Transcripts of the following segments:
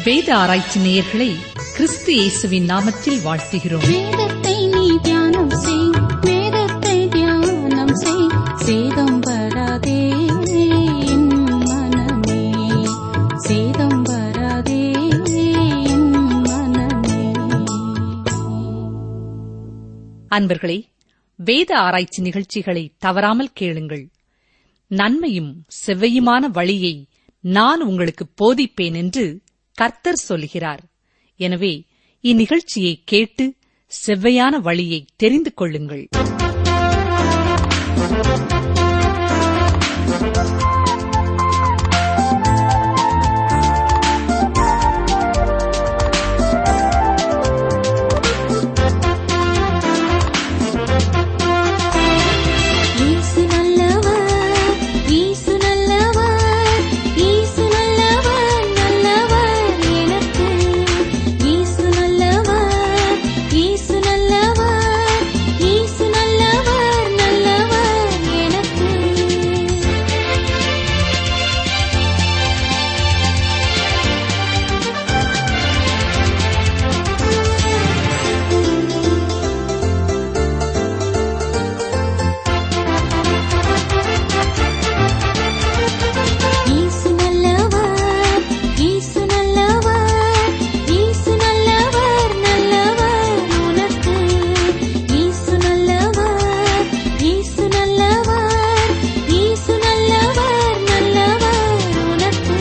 வேத ஆராய்ச்சி நேயர்களை கிறிஸ்து இயேசுவின் நாமத்தில் வாழ்த்துகிறோம் வேதத்தை நீ தியானம் செய் வேதத்தை தியானம் செய் சேதம் வராதே என் மனமே சேதம் வராதே என் மனமே அன்பர்களே வேத ஆராய்ச்சி நிகழ்ச்சிகளை தவறாமல் கேளுங்கள் நன்மையும் செவ்வையுமான வழியை நான் உங்களுக்கு போதிப்பேன் என்று கர்த்தர் சொல்கிறார் எனவே இந்நிகழ்ச்சியை கேட்டு செவ்வையான வழியை தெரிந்து கொள்ளுங்கள் இயேசு நல்லவர் இயேசு நல்லவர் இயேசு நல்லவர் நல்லவர் எனக்கு இயேசு நல்லவர் இயேசு நல்லவர் இயேசு நல்லவர் நல்லவர் எனக்கு இயேசு நல்லவர் இயேசு நல்லவர் இயேசு நல்லவர் நல்லவர் உனக்கு இயேசு நல்லவர் இயேசு நல்லவர் இயேசு நல்லவர் நல்லவர் உனக்கு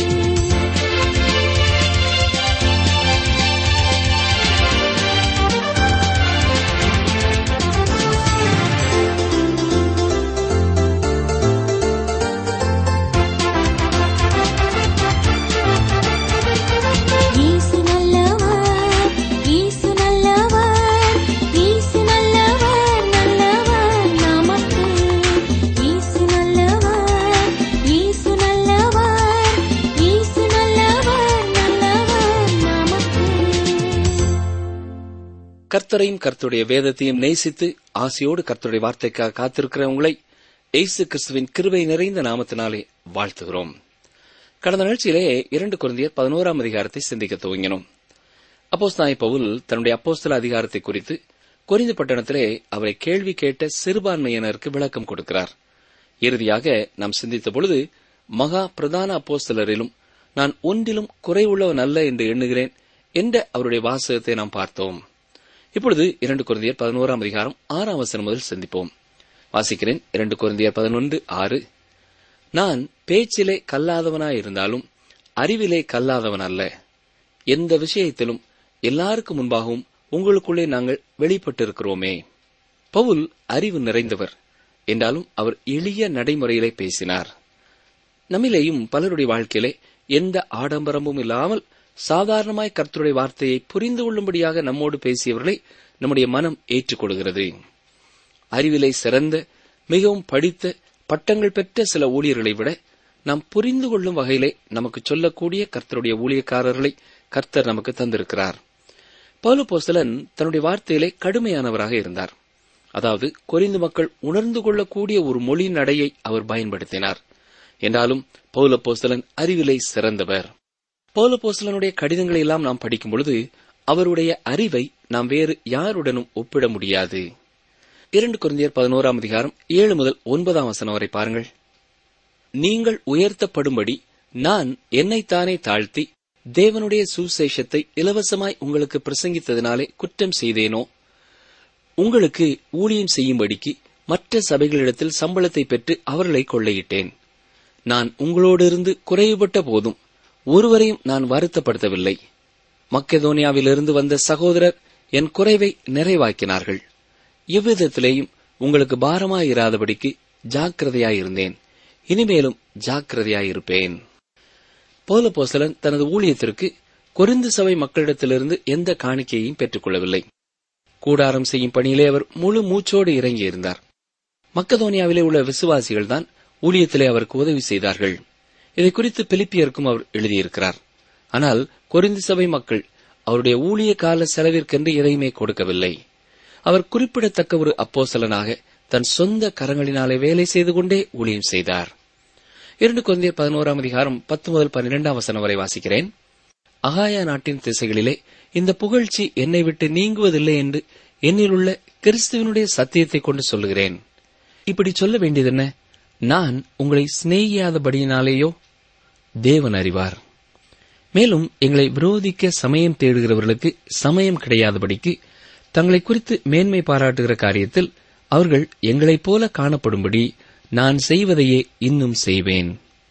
இயேசு நல்லவர் இயேசு நல்லவர் இயேசு நல்லவர் நல்லவர் நமக்கு இயேசு நல்லவர் இயேசு நல்லவர் இயேசு நல்லவர் நல்லவர் நமக்கு கர்த்தரையும் கர்த்தருடைய வேதத்தையும் நேசித்து ஆசையோடு கர்த்தருடைய வார்த்தைக்காக காத்திருக்கிற உங்களை இயேசு கிறிஸ்துவின் கிருபை நிறைந்த நாமத்தினாலே வாழ்த்துகிறோம் கடந்த நிகழ்ச்சியிலே இரண்டு குருந்தியர் பதினோராம் அதிகாரத்தை சிந்திக்க துவங்கினோம் அப்போஸ்தாய் பவுல் தன்னுடைய அப்போஸ்தல அதிகாரத்தை குறித்து கொரிந்து பட்டணத்திலே அவரை கேள்வி கேட்ட சிறுபான்மையினருக்கு விளக்கம் கொடுக்கிறார் இறுதியாக நாம் சிந்தித்த பொழுது மகா பிரதான அப்போஸ்தலரிலும் நான் ஒன்றிலும் குறைவுள்ளவன் அல்ல என்று எண்ணுகிறேன் என்ற அவருடைய வாசகத்தை நாம் பார்த்தோம் இப்பொழுது இரண்டு குருந்தியர் பதினோராம் அதிகாரம் ஆறாம் வசனம் முதல் சிந்திப்போம் வாசிக்கிறேன் இரண்டு குருந்தியர் பதினொன்று ஆறு நான் பேச்சிலே கல்லாதவனாயிருந்தாலும் அறிவிலே கல்லாதவன் அல்ல எந்த விஷயத்திலும் எல்லாருக்கும் முன்பாகவும் உங்களுக்குள்ளே நாங்கள் வெளிப்பட்டிருக்கிறோமே பவுல் அறிவு நிறைந்தவர் என்றாலும் அவர் எளிய நடைமுறையிலே பேசினார் நம்மிலேயும் பலருடைய வாழ்க்கையிலே எந்த ஆடம்பரமும் இல்லாமல் சாதாரணமாய் கர்த்தருடைய வார்த்தையை புரிந்து கொள்ளும்படியாக நம்மோடு பேசியவர்களை நம்முடைய மனம் ஏற்றுக்கொள்கிறது அறிவிலே சிறந்த மிகவும் படித்த பட்டங்கள் பெற்ற சில ஊழியர்களை விட நாம் புரிந்து கொள்ளும் வகையிலே நமக்கு சொல்லக்கூடிய கர்த்தருடைய ஊழியக்காரர்களை கர்த்தர் நமக்கு தந்திருக்கிறார் பவுல போஸ்தலன் தன்னுடைய வார்த்தையிலே கடுமையானவராக இருந்தார் அதாவது கொரிந்து மக்கள் உணர்ந்து கொள்ளக்கூடிய ஒரு மொழி நடையை அவர் பயன்படுத்தினார் என்றாலும் பவுல போஸ்தலன் அறிவிலே சிறந்தவர் பவுல போஸ்தலனுடைய கடிதங்களை எல்லாம் நாம் படிக்கும் பொழுது அவருடைய அறிவை நாம் வேறு யாருடனும் ஒப்பிட முடியாது இரண்டு குருந்தியர் பதினோராம் அதிகாரம் ஏழு முதல் ஒன்பதாம் வசனம் வரை பாருங்கள் நீங்கள் உயர்த்தப்படும்படி நான் என்னைத்தானே தாழ்த்தி தேவனுடைய சுசேஷத்தை இலவசமாய் உங்களுக்கு பிரசங்கித்ததினாலே குற்றம் செய்தேனோ உங்களுக்கு ஊழியம் செய்யும்படிக்கு மற்ற சபைகளிடத்தில் சம்பளத்தை பெற்று அவர்களை கொள்ளையிட்டேன் நான் உங்களோடிருந்து குறைவுபட்ட போதும் ஒருவரையும் நான் வருத்தப்படுத்தவில்லை மக்கெதோனியாவிலிருந்து வந்த சகோதரர் என் குறைவை நிறைவாக்கினார்கள் எவ்விதத்திலேயும் உங்களுக்கு பாரமாயிராதபடிக்கு ஜாக்கிரதையாயிருந்தேன் இனிமேலும் ஜாக்கிரதையாயிருப்பேன் போலபோசலன் தனது ஊழியத்திற்கு கொரிந்து சபை மக்களிடத்திலிருந்து எந்த காணிக்கையையும் பெற்றுக்கொள்ளவில்லை கூடாரம் செய்யும் பணியிலே அவர் முழு மூச்சோடு இறங்கியிருந்தார் மக்கதோனியாவிலே உள்ள விசுவாசிகள்தான் ஊழியத்திலே அவருக்கு உதவி செய்தார்கள் இதை குறித்து பிலிப்பியருக்கும் அவர் எழுதியிருக்கிறார் ஆனால் கொரிந்து சபை மக்கள் அவருடைய ஊழிய கால செலவிற்கென்று எதையுமே கொடுக்கவில்லை அவர் குறிப்பிடத்தக்க ஒரு அப்போசலனாக தன் சொந்த கரங்களினாலே வேலை செய்து கொண்டே ஊழியம் செய்தார் இரண்டு கொந்தியர் பதினோராம் அதிகாரம் பத்து முதல் பன்னிரெண்டாம் வசனம் வரை வாசிக்கிறேன் அகாயா நாட்டின் திசைகளிலே இந்த புகழ்ச்சி என்னை விட்டு நீங்குவதில்லை என்று என்னிலுள்ள கிறிஸ்துவனுடைய சத்தியத்தை கொண்டு சொல்லுகிறேன் இப்படி சொல்ல வேண்டியதென்ன நான் உங்களை சிநேகியாதபடியினாலேயோ தேவன் அறிவார் மேலும் எங்களை விரோதிக்க சமயம் தேடுகிறவர்களுக்கு சமயம் கிடையாதபடிக்கு தங்களை குறித்து மேன்மை பாராட்டுகிற காரியத்தில் அவர்கள் எங்களைப் போல காணப்படும்படி நான் செய்வதையே இன்னும் செய்வேன்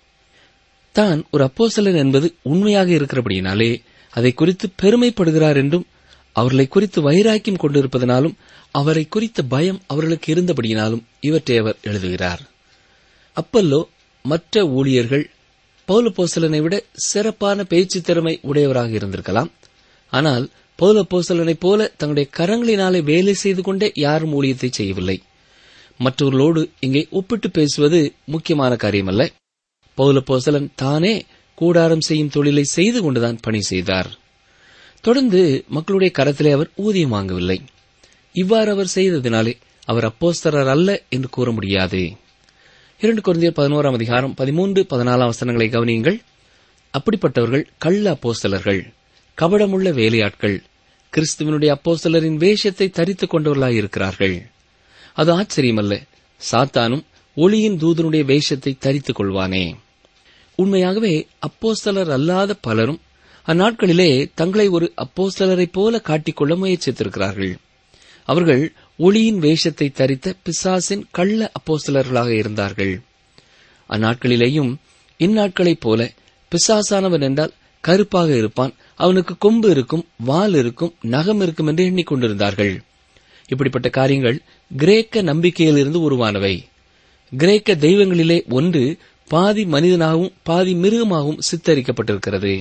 தான் ஒரு அப்போஸ்தலன் என்பது உண்மையாக இருக்கிறபடியினாலே அதை குறித்து பெருமைப்படுகிறார் என்றும் அவர்களை குறித்து வைராக்கியம் கொண்டிருப்பதனாலும் அவரை குறித்த பயம் அவர்களுக்கு இருந்தபடியினாலும் இவற்றை அவர் எழுதுகிறார் அப்பல்லோ மற்ற ஊழியர்கள் பௌலப்போசலனை விட சிறப்பான பேச்சு திறமை உடையவராக இருந்திருக்கலாம் ஆனால் பௌலப்போசலனைப் போல தங்களுடைய கரங்களினாலே வேலை செய்து கொண்டே யாரும் ஊழியத்தை செய்யவில்லை மற்றவர்களோடு இங்கே ஒப்பிட்டு பேசுவது முக்கியமான காரியமல்ல பௌலப்போசலன் தானே கூடாரம் செய்யும் தொழிலை செய்து கொண்டுதான் பணி செய்தார் தொடர்ந்து மக்களுடைய கரத்திலே அவர் ஊதியம் வாங்கவில்லை இவ்வாறு அவர் செய்ததினாலே அவர் அப்போஸ்தரர் அல்ல என்று கூற முடியாது இரண்டு குழந்தையர் பதினோராம் அதிகாரம் பதிமூன்று பதினாலாம் வசனங்களை கவனியுங்கள் அப்படிப்பட்டவர்கள் கள்ள அப்போஸ்தலர்கள் கபடமுள்ள வேலையாட்கள் கிறிஸ்துவனுடைய அப்போஸ்தலரின் வேஷத்தை தரித்துக் கொண்டவர்களாய் இருக்கிறார்கள் அது ஆச்சரியமல்ல சாத்தானும் ஒளியின் தூதனுடைய வேஷத்தை தரித்துக் கொள்வானே உண்மையாகவே அப்போஸ்தலர் அல்லாத பலரும் அந்நாட்களிலே தங்களை ஒரு அப்போஸ்தலரைப் போல காட்டிக்கொள்ள முயற்சித்திருக்கிறார்கள் அவர்கள் ஒளியின் வேஷத்தை தரித்த பிசாசின் கள்ள அப்போஸ்தலர்களாக இருந்தார்கள் அந்நாட்களிலேயும் இந்நாட்களைப் போல பிசாசானவன் என்றால் கருப்பாக இருப்பான் அவனுக்கு கொம்பு இருக்கும் வால் இருக்கும் நகம் இருக்கும் என்று எண்ணிக்கொண்டிருந்தார்கள் இப்படிப்பட்ட காரியங்கள் கிரேக்க நம்பிக்கையிலிருந்து உருவானவை கிரேக்க தெய்வங்களிலே ஒன்று பாதி மனிதனாகவும் பாதி மிருகமாகவும் சித்தரிக்கப்பட்டிருக்கிறது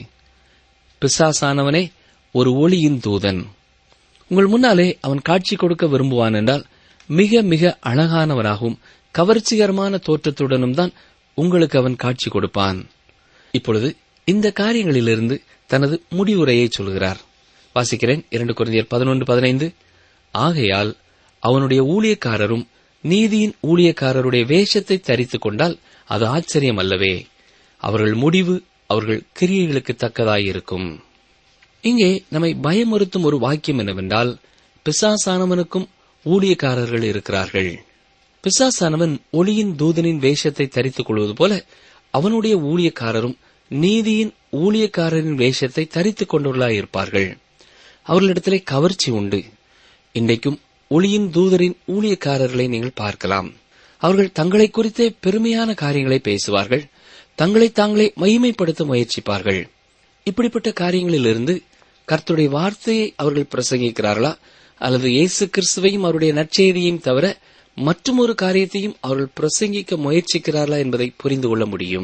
பிசாசானவனே ஒரு ஒளியின் தூதன் உங்கள் முன்னாலே அவன் காட்சி கொடுக்க விரும்புவான் என்றால் மிக மிக அழகானவனாகவும் கவர்ச்சிகரமான தோற்றத்துடனும் தான் உங்களுக்கு அவன் காட்சி கொடுப்பான் இப்பொழுது இந்த காரியங்களிலிருந்து தனது முடிவுரையை சொல்கிறார் வாசிக்கிறேன் இரண்டு குழந்தையர் பதினொன்று பதினைந்து ஆகையால் அவனுடைய ஊழியக்காரரும் நீதியின் ஊழியக்காரருடைய வேஷத்தை தரித்துக் கொண்டால் அது ஆச்சரியம் அல்லவே அவர்கள் முடிவு அவர்கள் கிரியைகளுக்கு தக்கதாயிருக்கும் இங்கே நம்மை பயமுறுத்தும் ஒரு வாக்கியம் என்னவென்றால் பிசாசானவனுக்கும் ஊழியக்காரர்கள் இருக்கிறார்கள் பிசாசானவன் ஒளியின் தூதனின் வேஷத்தை தரித்துக் கொள்வது போல அவனுடைய ஊழியக்காரரும் நீதியின் ஊழியக்காரரின் வேஷத்தை தரித்துக் கொண்டுள்ளாயிருப்பார்கள் அவர்களிடத்திலே கவர்ச்சி உண்டு இன்றைக்கும் ஒளியின் தூதரின் ஊழியக்காரர்களை நீங்கள் பார்க்கலாம் அவர்கள் தங்களை குறித்தே பெருமையான காரியங்களை பேசுவார்கள் தங்களை தாங்களே மகிமைப்படுத்த முயற்சிப்பார்கள் இப்படிப்பட்ட காரியங்களிலிருந்து கர்த்தருடைய வார்த்தையை அவர்கள் பிரசங்கிக்கிறார்களா அல்லது இயேசு கிறிஸ்துவையும் அவருடைய நற்செய்தியையும் தவிர மற்றொரு காரியத்தையும் அவர்கள் பிரசங்கிக்க முயற்சிக்கிறார்களா என்பதை புரிந்து கொள்ள முடியும்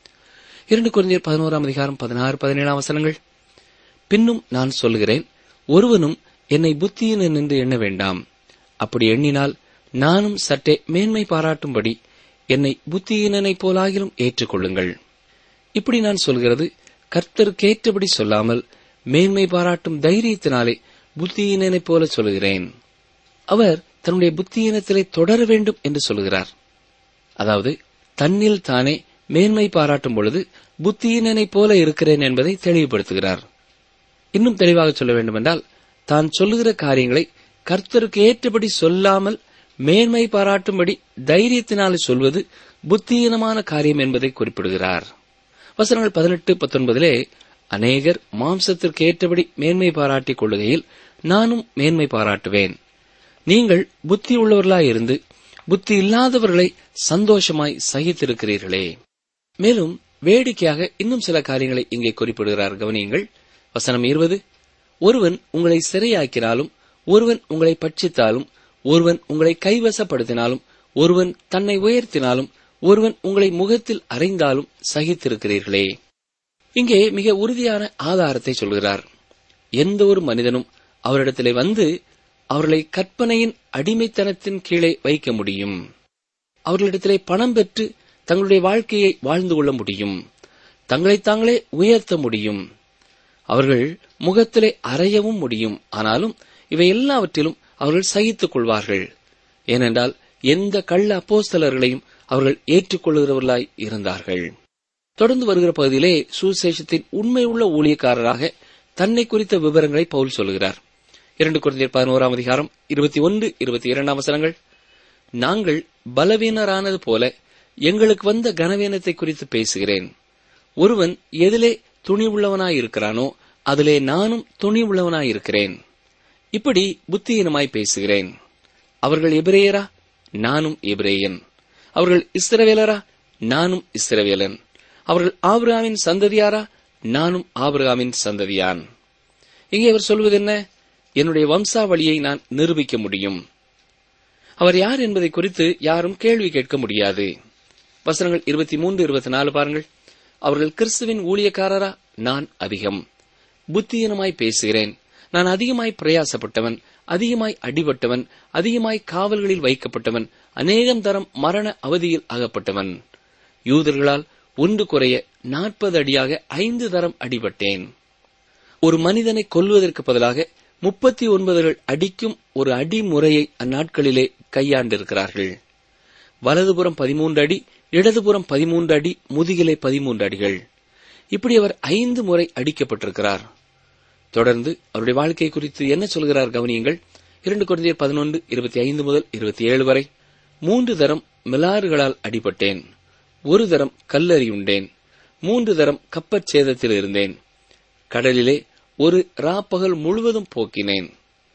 இரண்டு குழந்தையர் பதினோராம் அதிகாரம் பதினாறு பதினேழாம் வசனங்கள் பின்னும் நான் சொல்கிறேன் ஒருவனும் என்னை புத்தியன் என்று எண்ண வேண்டாம் அப்படி எண்ணினால் நானும் சற்றே மேன்மை பாராட்டும்படி என்னை புத்தியினனைப் போலாகிலும் ஏற்றுக்கொள்ளுங்கள் இப்படி நான் சொல்கிறது கர்த்தருக்கேற்றபடி சொல்லாமல் மேன்மை பாராட்டும் தைரியத்தினாலே புத்தியினனைப் போல சொல்கிறேன் அவர் தன்னுடைய புத்தியினத்திலே தொடர வேண்டும் என்று சொல்கிறார் அதாவது தன்னில் தானே மேன்மை பாராட்டும் பொழுது புத்தியினனைப் போல இருக்கிறேன் என்பதை தெளிவுபடுத்துகிறார் இன்னும் தெளிவாக சொல்ல வேண்டுமென்றால் தான் சொல்லுகிற காரியங்களை கர்த்தருக்கு ஏற்றபடி சொல்லாமல் மேன்மை பாராட்டும்படி தைரியத்தினாலே சொல்வது புத்தியீனமான காரியம் என்பதை குறிப்பிடுகிறார் வசனங்கள் பதினெட்டு பத்தொன்பதிலே அநேகர் மாம்சத்திற்கு ஏற்றபடி மேன்மை பாராட்டிக் கொள்ளுகையில் நானும் மேன்மை பாராட்டுவேன் நீங்கள் புத்தி உள்ளவர்களாயிருந்து புத்தி இல்லாதவர்களை சந்தோஷமாய் சகித்திருக்கிறீர்களே மேலும் வேடிக்கையாக இன்னும் சில காரியங்களை இங்கே குறிப்பிடுகிறார் கவனியுங்கள் வசனம் இருபது ஒருவன் உங்களை சிறையாக்கினாலும் ஒருவன் உங்களை பட்சித்தாலும் ஒருவன் உங்களை கைவசப்படுத்தினாலும் ஒருவன் தன்னை உயர்த்தினாலும் ஒருவன் உங்களை முகத்தில் அறைந்தாலும் சகித்திருக்கிறீர்களே இங்கே மிக உறுதியான ஆதாரத்தை சொல்கிறார் எந்த ஒரு மனிதனும் அவரிடத்திலே வந்து அவர்களை கற்பனையின் அடிமைத்தனத்தின் கீழே வைக்க முடியும் அவர்களிடத்திலே பணம் பெற்று தங்களுடைய வாழ்க்கையை வாழ்ந்து கொள்ள முடியும் தங்களை தாங்களே உயர்த்த முடியும் அவர்கள் முகத்திலே அறையவும் முடியும் ஆனாலும் இவை எல்லாவற்றிலும் அவர்கள் சகித்துக் கொள்வார்கள் ஏனென்றால் எந்த கள்ள அப்போஸ்தலர்களையும் அவர்கள் ஏற்றுக்கொள்கிறவர்களாய் இருந்தார்கள் தொடர்ந்து வருகிற பகுதியிலே சுசேஷத்தின் உண்மையுள்ள ஊழியக்காரராக தன்னை குறித்த விவரங்களை பவுல் சொல்கிறார் இரண்டு குழந்தையர் பதினோராம் அதிகாரம் இருபத்தி ஒன்று இருபத்தி இரண்டாம் வசனங்கள் நாங்கள் பலவீனரானது போல எங்களுக்கு வந்த கனவீனத்தை குறித்து பேசுகிறேன் ஒருவன் எதிலே துணிவுள்ளவனாயிருக்கிறானோ அதிலே நானும் துணிவுள்ளவனாயிருக்கிறேன் இப்படி புத்தியீனமாய் பேசுகிறேன் அவர்கள் எபிரேயரா நானும் எபிரேயன் அவர்கள் இஸ்ரவேலரா நானும் இஸ்ரவேலன் அவர்கள் ஆபிரகாமின் சந்ததியாரா நானும் ஆபிரகாமின் சந்ததியான் இங்கே அவர் சொல்வது என்ன என்னுடைய வம்சாவளியை நான் நிரூபிக்க முடியும் அவர் யார் என்பதை குறித்து யாரும் கேள்வி கேட்க முடியாது வசனங்கள் இருபத்தி மூன்று இருபத்தி நாலு பாருங்கள் அவர்கள் கிறிஸ்துவின் ஊழியக்காரரா நான் அதிகம் புத்தியீனமாய் பேசுகிறேன் நான் அதிகமாய் பிரயாசப்பட்டவன் அதிகமாய் அடிபட்டவன் அதிகமாய் காவல்களில் வைக்கப்பட்டவன் அநேகம் தரம் மரண அவதியில் அகப்பட்டவன் யூதர்களால் ஒன்று குறைய நாற்பது அடியாக ஐந்து தரம் அடிபட்டேன் ஒரு மனிதனை கொல்வதற்கு பதிலாக முப்பத்தி ஒன்பதுகள் அடிக்கும் ஒரு அடிமுறையை அந்நாட்களிலே கையாண்டிருக்கிறார்கள் வலதுபுறம் பதிமூன்று அடி இடதுபுறம் பதிமூன்று அடி முதுகிலே பதிமூன்று அடிகள் இப்படி அவர் ஐந்து முறை அடிக்கப்பட்டிருக்கிறார் தொடர்ந்து அவருடைய வாழ்க்கை குறித்து என்ன சொல்கிறார் கவனியுங்கள் இரண்டு குழந்தையர் பதினொன்று இருபத்தி ஐந்து முதல் இருபத்தி ஏழு வரை மூன்று தரம் மிலாறுகளால் அடிபட்டேன் ஒரு தரம் கல்லறியுண்டேன் மூன்று தரம் கப்பற் சேதத்தில் இருந்தேன் கடலிலே ஒரு ராப்பகல் முழுவதும் போக்கினேன்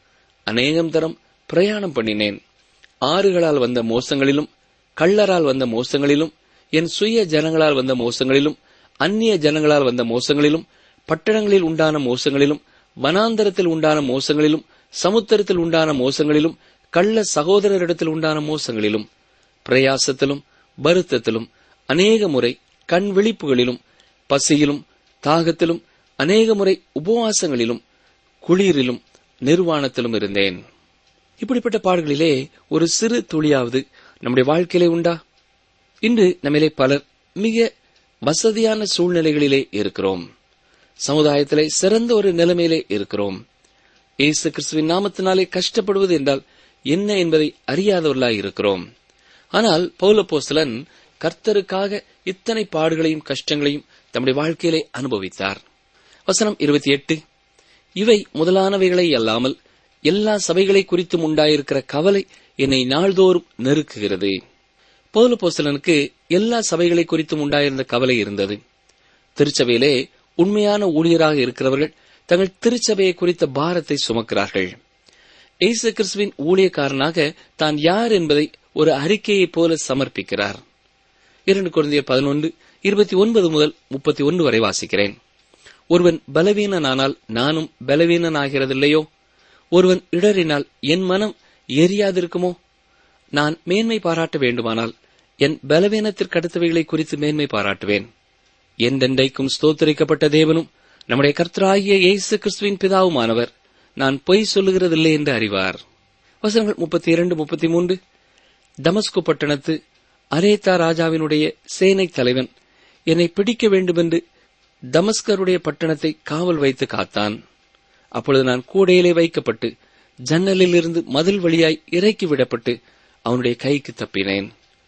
அநேகம் தரம் பிரயாணம் பண்ணினேன் ஆறுகளால் வந்த மோசங்களிலும் கள்ளரால் வந்த மோசங்களிலும் என் சுய ஜனங்களால் வந்த மோசங்களிலும் அந்நிய ஜனங்களால் வந்த மோசங்களிலும் பட்டணங்களில் உண்டான மோசங்களிலும் வனாந்தரத்தில் உண்டான மோசங்களிலும் சமுத்திரத்தில் உண்டான மோசங்களிலும் கள்ள சகோதரரிடத்தில் உண்டான மோசங்களிலும் பிரயாசத்திலும் வருத்தத்திலும் அநேக முறை கண் விழிப்புகளிலும் பசியிலும் தாகத்திலும் அநேக முறை உபவாசங்களிலும் குளிரிலும் நிர்வாணத்திலும் இருந்தேன் இப்படிப்பட்ட பாடுகளிலே ஒரு சிறு துளியாவது நம்முடைய வாழ்க்கையிலே உண்டா இன்று நம்மிலே பலர் மிக வசதியான சூழ்நிலைகளிலே இருக்கிறோம் சமுதாயத்திலே சிறந்த ஒரு நிலைமையிலே இருக்கிறோம் இயேசு கிறிஸ்துவின் நாமத்தினாலே கஷ்டப்படுவது என்றால் என்ன என்பதை அறியாதவர்களாய் இருக்கிறோம் ஆனால் பௌலப்போஸ்தலன் கர்த்தருக்காக இத்தனை பாடுகளையும் கஷ்டங்களையும் தம்முடைய வாழ்க்கையிலே அனுபவித்தார் வசனம் இருபத்தி எட்டு இவை முதலானவைகளை அல்லாமல் எல்லா சபைகளை குறித்தும் உண்டாயிருக்கிற கவலை என்னை நாள்தோறும் நெருக்குகிறது பௌலப்போஸ்தலனுக்கு எல்லா சபைகளை குறித்தும் உண்டாயிருந்த கவலை இருந்தது திருச்சபையிலே உண்மையான ஊழியராக இருக்கிறவர்கள் தங்கள் திருச்சபையை குறித்த பாரத்தை சுமக்கிறார்கள் இயேசு கிறிஸ்துவின் ஊழியக்காரனாக தான் யார் என்பதை ஒரு அறிக்கையைப் போல சமர்ப்பிக்கிறார் இரண்டு குழந்தைய பதினொன்று இருபத்தி ஒன்பது முதல் முப்பத்தி ஒன்று வரை வாசிக்கிறேன் ஒருவன் பலவீனனானால் நானும் பலவீனனாகிறதில்லையோ ஒருவன் இடறினால் என் மனம் எரியாதிருக்குமோ நான் மேன்மை பாராட்ட வேண்டுமானால் என் பலவீனத்திற்கு அடுத்தவைகளை குறித்து மேன்மை பாராட்டுவேன் என்றென்றைக்கும் ஸ்தோத்தரிக்கப்பட்ட தேவனும் நம்முடைய கர்த்தராகிய இயேசு கிறிஸ்துவின் பிதாவுமானவர் நான் பொய் சொல்லுகிறதில்லை என்று அறிவார் வசனங்கள் முப்பத்தி இரண்டு முப்பத்தி மூன்று தமஸ்கு பட்டணத்து அரேத்தா ராஜாவினுடைய சேனை தலைவன் என்னை பிடிக்க வேண்டுமென்று தமஸ்கருடைய பட்டணத்தை காவல் வைத்து காத்தான் அப்பொழுது நான் கூடையிலே வைக்கப்பட்டு ஜன்னலிலிருந்து மதில் வழியாய் இறக்கி விடப்பட்டு அவனுடைய கைக்கு தப்பினேன்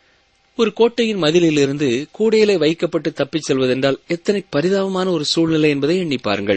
ஒரு கோட்டையின் மதிலிலிருந்து கூடையிலே வைக்கப்பட்டு தப்பிச் செல்வதென்றால் எத்தனை பரிதாபமான ஒரு சூழ்நிலை என்பதை எண்ணி பாருங்கள்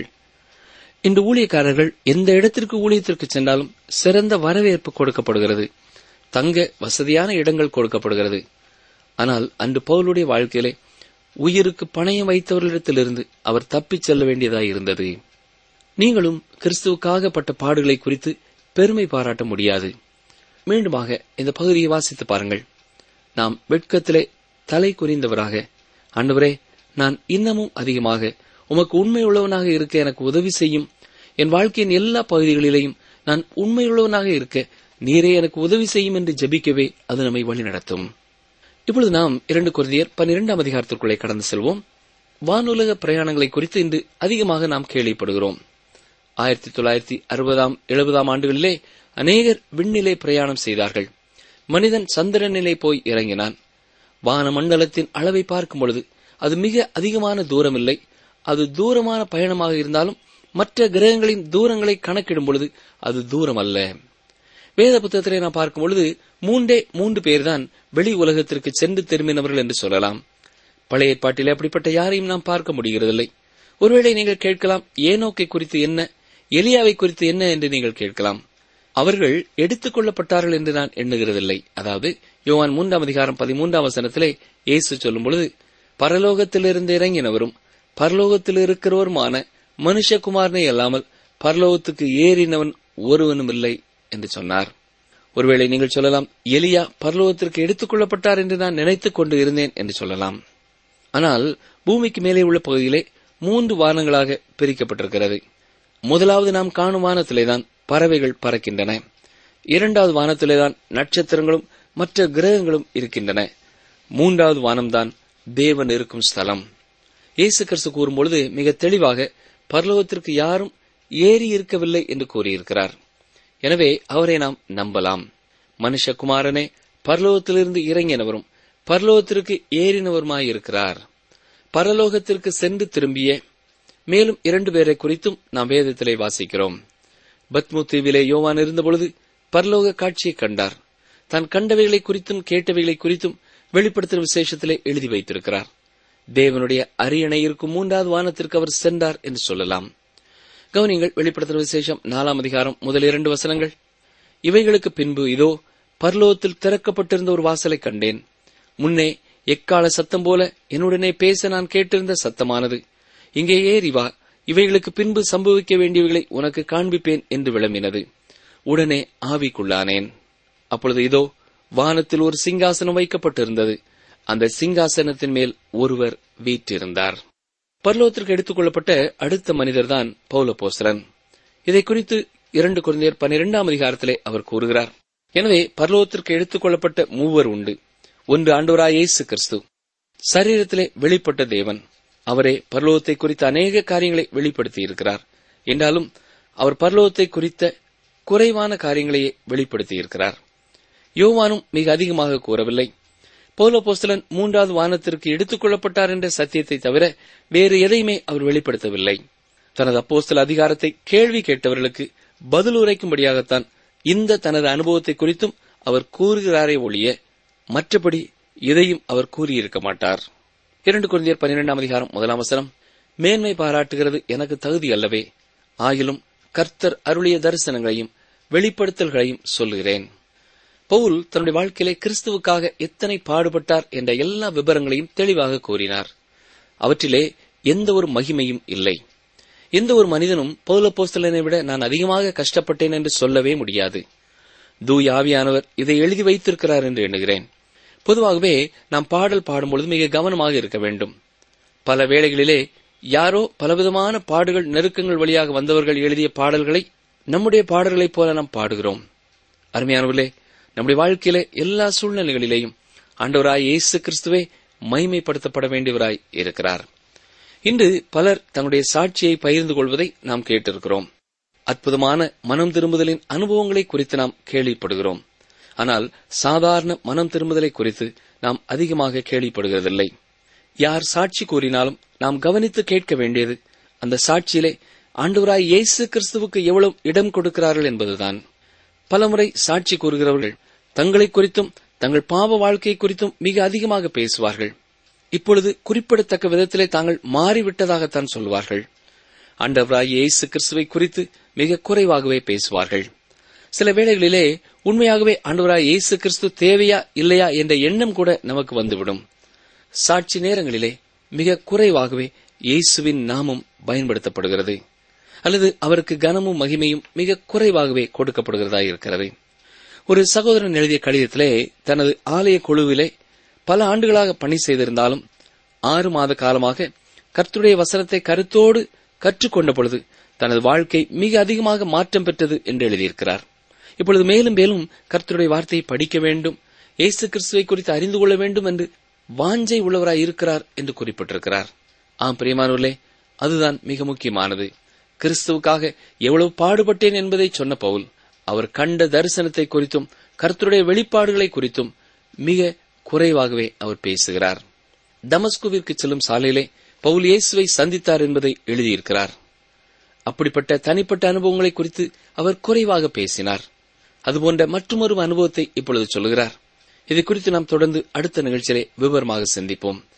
இன்று ஊழியக்காரர்கள் எந்த இடத்திற்கு ஊழியத்திற்கு சென்றாலும் சிறந்த வரவேற்பு கொடுக்கப்படுகிறது தங்க வசதியான இடங்கள் கொடுக்கப்படுகிறது ஆனால் அன்று பவுலுடைய வாழ்க்கையிலே உயிருக்கு பணயம் வைத்தவர்களிடத்திலிருந்து அவர் தப்பிச் செல்ல வேண்டியதாய் இருந்தது நீங்களும் கிறிஸ்துவுக்காக பட்ட பாடுகளை குறித்து பெருமை பாராட்ட முடியாது மீண்டுமாக இந்த பகுதியை வாசித்து பாருங்கள் நாம் வெட்கத்திலே தலை குறிந்தவராக ஆண்டவரே நான் இன்னமும் அதிகமாக உமக்கு உண்மையுள்ளவனாக இருக்க எனக்கு உதவி செய்யும் என் வாழ்க்கையின் எல்லா பகுதிகளிலேயும் நான் உண்மையுள்ளவனாக இருக்க நீரே எனக்கு உதவி செய்யும் என்று ஜெபிக்கவே அது நம்மை வழிநடத்தும் இப்பொழுது நாம் இரண்டு குருதியர் பன்னிரெண்டாம் அதிகாரத்திற்குள்ளே கடந்து செல்வோம் வானுலக பிரயாணங்களை குறித்து இன்று அதிகமாக நாம் கேள்விப்படுகிறோம் ஆயிரத்தி தொள்ளாயிரத்தி அறுபதாம் எழுபதாம் ஆண்டுகளிலே அநேகர் விண்ணிலே பிரயாணம் செய்தார்கள் மனிதன் சந்திரனிலே போய் இறங்கினான் வான மண்டலத்தின் அளவை பார்க்கும் பொழுது அது மிக அதிகமான தூரமில்லை அது தூரமான பயணமாக இருந்தாலும் மற்ற கிரகங்களின் தூரங்களை கணக்கிடும் பொழுது அது தூரம் அல்ல வேத புத்தகத்திலே நாம் பார்க்கும் பொழுது மூன்றே மூன்று பேர்தான் வெளி உலகத்திற்கு சென்று திரும்பினவர்கள் என்று சொல்லலாம் பழைய ஏற்பாட்டிலே அப்படிப்பட்ட யாரையும் நாம் பார்க்க முடிகிறதில்லை ஒருவேளை நீங்கள் கேட்கலாம் ஏனோக்கை குறித்து என்ன எலியாவை குறித்து என்ன என்று நீங்கள் கேட்கலாம் அவர்கள் எடுத்துக் கொள்ளப்பட்டார்கள் என்று நான் எண்ணுகிறதில்லை அதாவது யோவான் மூன்றாம் அதிகாரம் பதிமூன்றாம் வசனத்திலே இயேசு சொல்லும் பொழுது பரலோகத்திலிருந்து இறங்கினவரும் பரலோகத்தில் இருக்கிறவருமான மனுஷகுமாரனை அல்லாமல் பரலோகத்துக்கு ஏறினவன் ஒருவனும் இல்லை என்று சொன்னார் ஒருவேளை நீங்கள் சொல்லலாம் எலியா பரலோகத்திற்கு எடுத்துக் கொள்ளப்பட்டார் என்று நான் நினைத்துக் கொண்டு இருந்தேன் என்று சொல்லலாம் ஆனால் பூமிக்கு மேலே உள்ள பகுதியிலே மூன்று வானங்களாக பிரிக்கப்பட்டிருக்கிறது முதலாவது நாம் காணும் வானத்திலேதான் பறவைகள் பறக்கின்றன இரண்டாவது வானத்திலேதான் நட்சத்திரங்களும் மற்ற கிரகங்களும் இருக்கின்றன மூன்றாவது வானம்தான் தேவன் இருக்கும் ஸ்தலம் இயேசு கிறிஸ்து கூறும்பொழுது மிக தெளிவாக பரலோகத்திற்கு யாரும் ஏறி இருக்கவில்லை என்று கூறியிருக்கிறார் எனவே அவரை நாம் நம்பலாம் மனுஷகுமாரனே பரலோகத்திலிருந்து இறங்கினவரும் பரலோகத்திற்கு ஏறினவருமாயிருக்கிறார் பரலோகத்திற்கு சென்று திரும்பிய மேலும் இரண்டு பேரை குறித்தும் நாம் வேதத்திலே வாசிக்கிறோம் பத்மு தீவிலே யோவான் இருந்தபொழுது பரலோக காட்சியை கண்டார் தான் கண்டவைகளை குறித்தும் கேட்டவைகளை குறித்தும் வெளிப்படுத்தும் விசேஷத்திலே எழுதி வைத்திருக்கிறார் தேவனுடைய அரியணை இருக்கும் மூன்றாவது வானத்திற்கு அவர் சென்றார் என்று சொல்லலாம் கவனிங்கள் வெளிப்படுத்தும் விசேஷம் நாலாம் அதிகாரம் முதல் இரண்டு வசனங்கள் இவைகளுக்கு பின்பு இதோ பரலோகத்தில் திறக்கப்பட்டிருந்த ஒரு வாசலை கண்டேன் முன்னே எக்கால சத்தம் போல என்னுடனே பேச நான் கேட்டிருந்த சத்தமானது இங்கே ஏறி வா இவைகளுக்கு பின்பு சம்பவிக்க வேண்டியவைகளை உனக்கு காண்பிப்பேன் என்று விளம்பினது உடனே ஆவிக்குள்ளானேன் அப்பொழுது இதோ வானத்தில் ஒரு சிங்காசனம் வைக்கப்பட்டிருந்தது அந்த சிங்காசனத்தின் மேல் ஒருவர் வீற்றிருந்தார் பரலோகத்திற்கு எடுத்துக் கொள்ளப்பட்ட அடுத்த மனிதர்தான் பௌலபோஸ்தலன் இதை குறித்து இரண்டு குழந்தையர் பனிரெண்டாம் அதிகாரத்திலே அவர் கூறுகிறார் எனவே பரலோகத்திற்கு எடுத்துக் கொள்ளப்பட்ட மூவர் உண்டு ஒன்று ஆண்டவராய் இயேசு கிறிஸ்து சரீரத்திலே வெளிப்பட்ட தேவன் அவரே பரலோகத்தை குறித்த அநேக காரியங்களை வெளிப்படுத்தி இருக்கிறார் என்றாலும் அவர் பரலோகத்தை குறித்த குறைவான காரியங்களையே வெளிப்படுத்தி இருக்கிறார் யோவானும் மிக அதிகமாக கூறவில்லை பௌலோபோஸ்தலன் மூன்றாவது வானத்திற்கு எடுத்துக் கொள்ளப்பட்டார் என்ற சத்தியத்தை தவிர வேறு எதையுமே அவர் வெளிப்படுத்தவில்லை தனது அப்போஸ்தல அதிகாரத்தை கேள்வி கேட்டவர்களுக்கு பதில் உரைக்கும்படியாகத்தான் இந்த தனது அனுபவத்தை குறித்தும் அவர் கூறுகிறாரே ஒழிய மற்றபடி எதையும் அவர் கூறியிருக்க மாட்டார் இரண்டு குழந்தையர் பன்னிரெண்டாம் அதிகாரம் முதலாம் வசனம் மேன்மை பாராட்டுகிறது எனக்கு தகுதி அல்லவே ஆயிலும் கர்த்தர் அருளிய தரிசனங்களையும் வெளிப்படுத்தல்களையும் சொல்லுகிறேன் பவுல் தன்னுடைய வாழ்க்கையிலே கிறிஸ்துவுக்காக எத்தனை பாடுபட்டார் என்ற எல்லா விவரங்களையும் தெளிவாக கூறினார் அவற்றிலே எந்த ஒரு மகிமையும் இல்லை எந்த ஒரு மனிதனும் பௌலப்போஸ்தலனை விட நான் அதிகமாக கஷ்டப்பட்டேன் என்று சொல்லவே முடியாது தூய் ஆவியானவர் இதை எழுதி வைத்திருக்கிறார் என்று எண்ணுகிறேன் பொதுவாகவே நாம் பாடல் பாடும்பொழுது மிக கவனமாக இருக்க வேண்டும் பல வேளைகளிலே யாரோ பலவிதமான பாடுகள் நெருக்கங்கள் வழியாக வந்தவர்கள் எழுதிய பாடல்களை நம்முடைய பாடல்களைப் போல நாம் பாடுகிறோம் அருமையானவர்களே நம்முடைய வாழ்க்கையிலே எல்லா சூழ்நிலைகளிலேயும் ஆண்டவராய் இயேசு கிறிஸ்துவே மைமைப்படுத்தப்பட வேண்டியவராய் இருக்கிறார் இன்று பலர் தங்களுடைய சாட்சியை பகிர்ந்து கொள்வதை நாம் கேட்டிருக்கிறோம் அற்புதமான மனம் திரும்புதலின் அனுபவங்களை குறித்து நாம் கேள்விப்படுகிறோம் ஆனால் சாதாரண மனம் திரும்புதலை குறித்து நாம் அதிகமாக கேள்விப்படுகிறதில்லை யார் சாட்சி கூறினாலும் நாம் கவனித்து கேட்க வேண்டியது அந்த சாட்சியிலே ஆண்டவராய் இயேசு கிறிஸ்துவுக்கு எவ்வளவு இடம் கொடுக்கிறார்கள் என்பதுதான் பலமுறை சாட்சி கூறுகிறவர்கள் தங்களை குறித்தும் தங்கள் பாவ வாழ்க்கை குறித்தும் மிக அதிகமாக பேசுவார்கள் இப்பொழுது குறிப்பிடத்தக்க விதத்திலே தாங்கள் மாறிவிட்டதாகத்தான் சொல்வார்கள் ஆண்டவராய் இயேசு கிறிஸ்துவை குறித்து மிக குறைவாகவே பேசுவார்கள் சில வேளைகளிலே உண்மையாகவே ஆண்டவராய் இயேசு கிறிஸ்து தேவையா இல்லையா என்ற எண்ணம் கூட நமக்கு வந்துவிடும் சாட்சி நேரங்களிலே மிக குறைவாகவே இயேசுவின் நாமம் பயன்படுத்தப்படுகிறது அல்லது அவருக்கு கனமும் மகிமையும் மிக குறைவாகவே கொடுக்கப்படுகிறதா இருக்கிறது ஒரு சகோதரன் எழுதிய கடிதத்திலே தனது ஆலய குழுவிலே பல ஆண்டுகளாக பணி செய்திருந்தாலும் ஆறு மாத காலமாக கர்த்தருடைய வசனத்தை கருத்தோடு கற்றுக்கொண்ட பொழுது தனது வாழ்க்கை மிக அதிகமாக மாற்றம் பெற்றது என்று எழுதியிருக்கிறார் இப்பொழுது மேலும் மேலும் கர்த்தருடைய வார்த்தையை படிக்க வேண்டும் இயேசு கிறிஸ்துவை குறித்து அறிந்து கொள்ள வேண்டும் என்று வாஞ்சை உள்ளவராய் இருக்கிறார் என்று குறிப்பிட்டிருக்கிறார் ஆம் பிரியமானவர்களே அதுதான் மிக முக்கியமானது கிறிஸ்துவுக்காக எவ்வளவு பாடுபட்டேன் என்பதை சொன்ன பவுல் அவர் கண்ட தரிசனத்தை குறித்தும் கர்த்தருடைய வெளிப்பாடுகளை குறித்தும் மிக குறைவாகவே அவர் பேசுகிறார் தமஸ்குவிற்கு செல்லும் சாலையிலே பவுல் இயேசுவை சந்தித்தார் என்பதை எழுதியிருக்கிறார் அப்படிப்பட்ட தனிப்பட்ட அனுபவங்களை குறித்து அவர் குறைவாக பேசினார் அதுபோன்ற மற்றொரு அனுபவத்தை இப்பொழுது சொல்லுகிறார் இதை குறித்து நாம் தொடர்ந்து அடுத்த நிகழ்ச்சியிலே விவரமாக சிந்திப்போம்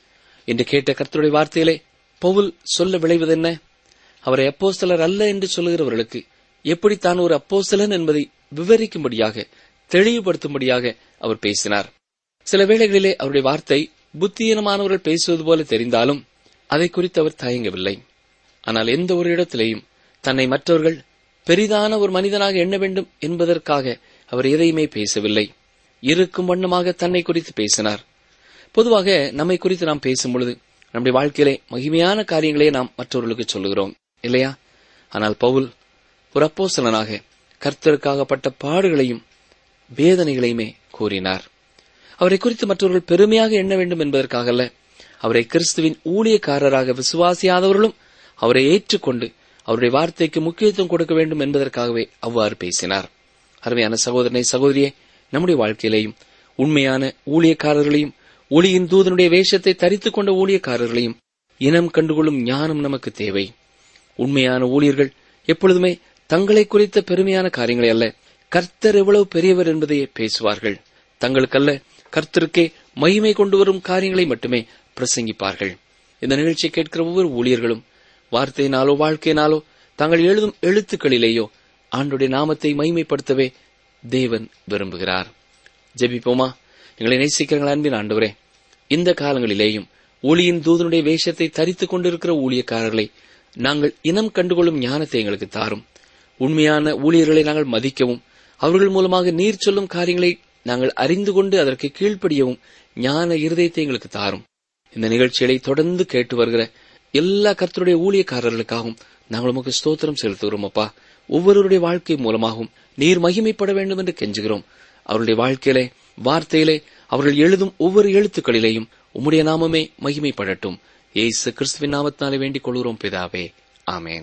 என்று கேட்ட கர்த்தருடைய வார்த்தையிலே பவுல் சொல்ல விளைவதென்ன அவரை அப்போஸ்தலர் அல்ல என்று சொல்லுகிறவர்களுக்கு எப்படி தான் ஒரு அப்போஸ்தலன் என்பதை விவரிக்கும்படியாக தெளிவுபடுத்தும்படியாக அவர் பேசினார் சில வேளைகளிலே அவருடைய வார்த்தை புத்தியீனமானவர்கள் பேசுவது போல தெரிந்தாலும் அதை குறித்து அவர் தயங்கவில்லை ஆனால் எந்த ஒரு இடத்திலேயும் தன்னை மற்றவர்கள் பெரிதான ஒரு மனிதனாக எண்ண வேண்டும் என்பதற்காக அவர் எதையுமே பேசவில்லை இருக்கும் வண்ணமாக தன்னை குறித்து பேசினார் பொதுவாக நம்மை குறித்து நாம் பேசும் பொழுது நம்முடைய வாழ்க்கையிலே மகிமையான காரியங்களே நாம் மற்றவர்களுக்கு சொல்லுகிறோம் இல்லையா ஆனால் பவுல் ஒரு அப்போஸ்தலனாக கர்த்தருக்காகப்பட்ட பாடுகளையும் வேதனைகளையுமே கூறினார் அவரை குறித்து மற்றவர்கள் பெருமையாக எண்ண வேண்டும் என்பதற்காக அல்ல அவரை கிறிஸ்துவின் ஊழியக்காரராக விசுவாசியாதவர்களும் அவரை ஏற்றுக்கொண்டு அவருடைய வார்த்தைக்கு முக்கியத்துவம் கொடுக்க வேண்டும் என்பதற்காகவே அவ்வாறு பேசினார் அருமையான சகோதரனை சகோதரியே நம்முடைய வாழ்க்கையிலேயும் உண்மையான ஊழியக்காரர்களையும் ஒளியின் தூதனுடைய வேஷத்தை தரித்துக் கொண்ட ஊழியக்காரர்களையும் இனம் கண்டுகொள்ளும் ஞானம் நமக்கு தேவை உண்மையான ஊழியர்கள் எப்பொழுதுமே தங்களை குறித்த பெருமையான காரியங்களை அல்ல கர்த்தர் எவ்வளவு பெரியவர் என்பதையே பேசுவார்கள் தங்களுக்கல்ல கர்த்தருக்கே மகிமை கொண்டு வரும் காரியங்களை மட்டுமே பிரசங்கிப்பார்கள் இந்த நிகழ்ச்சியை கேட்கிற ஒவ்வொரு ஊழியர்களும் வார்த்தையினாலோ வாழ்க்கையினாலோ தாங்கள் எழுதும் எழுத்துக்களிலேயோ ஆண்டுடைய நாமத்தை மகிமைப்படுத்தவே தேவன் விரும்புகிறார் ஜெபிப்போமா எங்களை நேசிக்கிறங்கள் அன்பின் ஆண்டவரே இந்த காலங்களிலேயும் ஒளியின் தூதனுடைய வேஷத்தை தரித்துக் கொண்டிருக்கிற ஊழியக்காரர்களை நாங்கள் இனம் கண்டுகொள்ளும் ஞானத்தை எங்களுக்கு தாரும் உண்மையான ஊழியர்களை நாங்கள் மதிக்கவும் அவர்கள் மூலமாக நீர் சொல்லும் காரியங்களை நாங்கள் அறிந்து கொண்டு அதற்கு கீழ்ப்படியவும் ஞான இருதயத்தை எங்களுக்கு தாரும் இந்த நிகழ்ச்சிகளை தொடர்ந்து கேட்டு வருகிற எல்லா கர்த்தருடைய ஊழியக்காரர்களுக்காகவும் நாங்கள் உமக்கு ஸ்தோத்திரம் செலுத்துகிறோம் அப்பா ஒவ்வொருவருடைய வாழ்க்கை மூலமாகவும் நீர் மகிமைப்பட வேண்டும் என்று கெஞ்சுகிறோம் அவருடைய வாழ்க்கையிலே வார்த்தையிலே அவர்கள் எழுதும் ஒவ்வொரு எழுத்துக்களிலேயும் உம்முடைய நாமமே மகிமைப்படட்டும் ஏசு கிறிஸ்துவின் நாமத்தினாலே வேண்டிக் கொள்கிறோம் பிதாவே ஆமேன்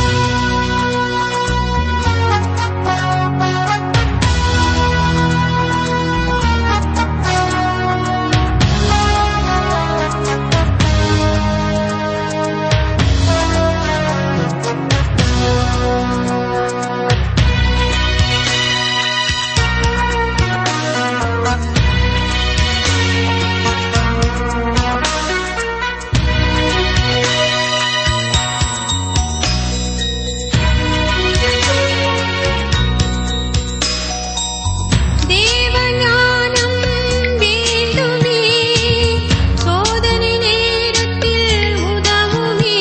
தேவஞானம் வேண்டுமே சோதனை நேரத்தில் உதவுமே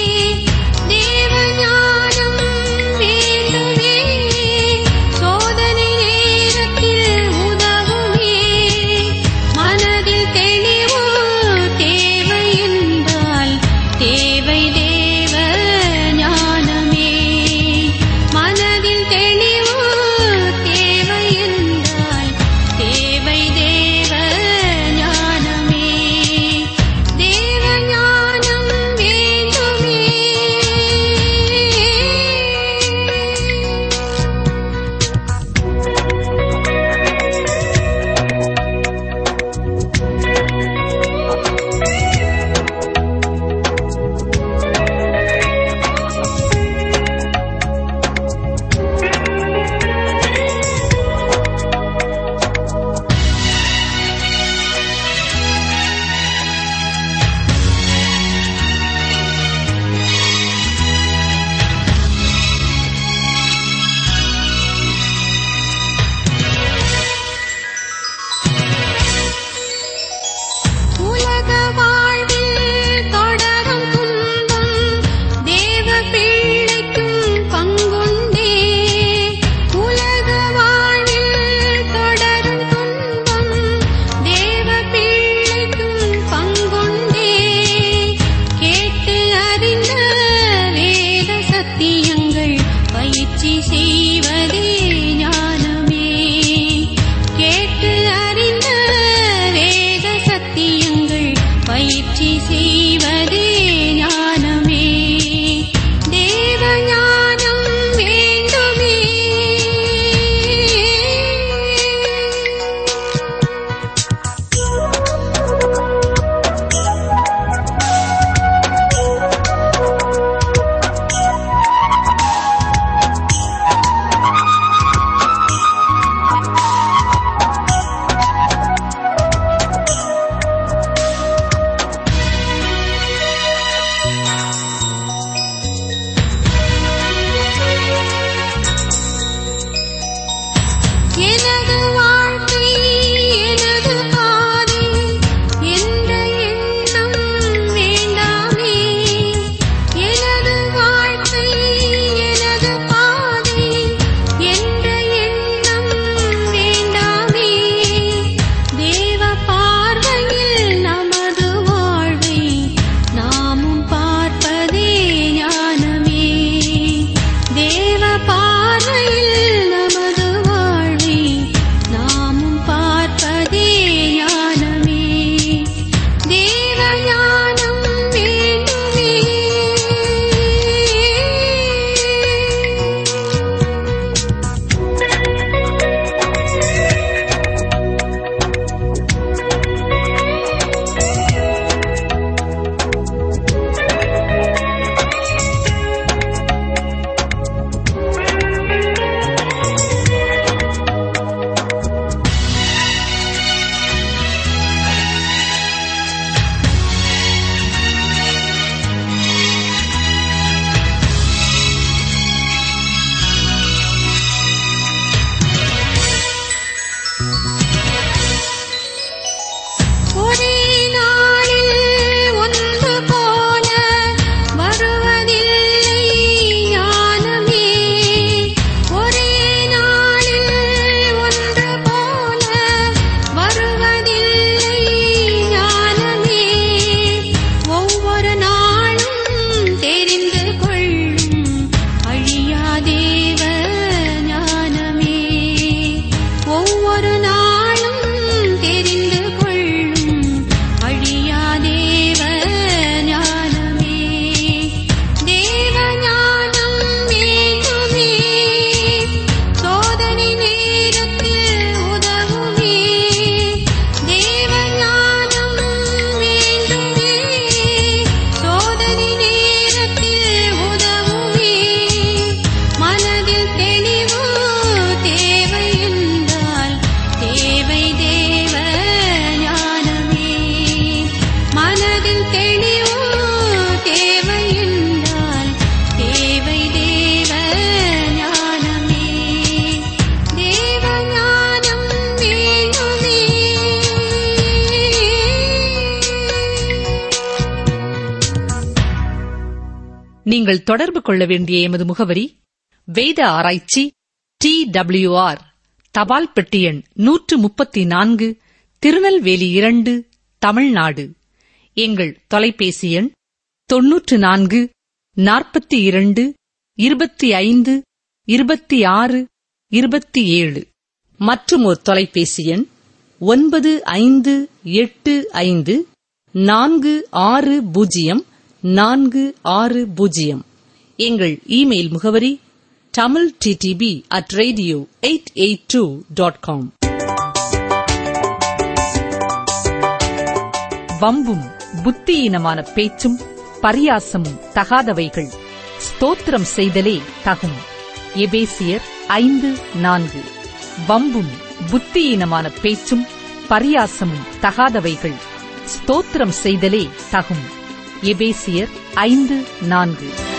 தேவஞானம் வேண்டுமே சோதனை நேரத்தில் உதவுமே மனதில் தெளிவு தேவை என்றால் தேவை தேவ ஞானமே மனதில் தெளிவு தேவை என்றால் தேவை தேவ ஞானமே தேவ ஞானம் வேண்டுமே நீங்கள் தொடர்பு கொள்ள வேண்டிய எமது முகவரி வேத ஆராய்ச்சி டி டபிள்யூஆர் தபால் பெட்டி எண் நூற்று முப்பத்தி நான்கு திருநெல்வேலி இரண்டு தமிழ்நாடு எங்கள் தொலைபேசி எண் தொன்னூற்று நான்கு நாற்பத்தி இரண்டு இருபத்தி ஐந்து இருபத்தி ஆறு இருபத்தி ஏழு மற்றும் ஒரு தொலைபேசி எண் ஒன்பது ஐந்து எட்டு ஐந்து நான்கு ஆறு பூஜ்ஜியம் நான்கு ஆறு பூஜ்ஜியம் எங்கள் இமெயில் முகவரி Tamil TTB at radio eight eight two dot com வம்பும் புத்தியீனமான பேச்சும் பரியாசமும் தகாதவைகள் ஸ்தோத்திரம் செய்தலே தகும் எபேசியர் ஐந்து நான்கு வம்பும் புத்தியீனமான பேச்சும் பரியாசமும் தகாதவைகள் ஸ்தோத்திரம் செய்தலே தகும் எபேசியர் ஐந்து நான்கு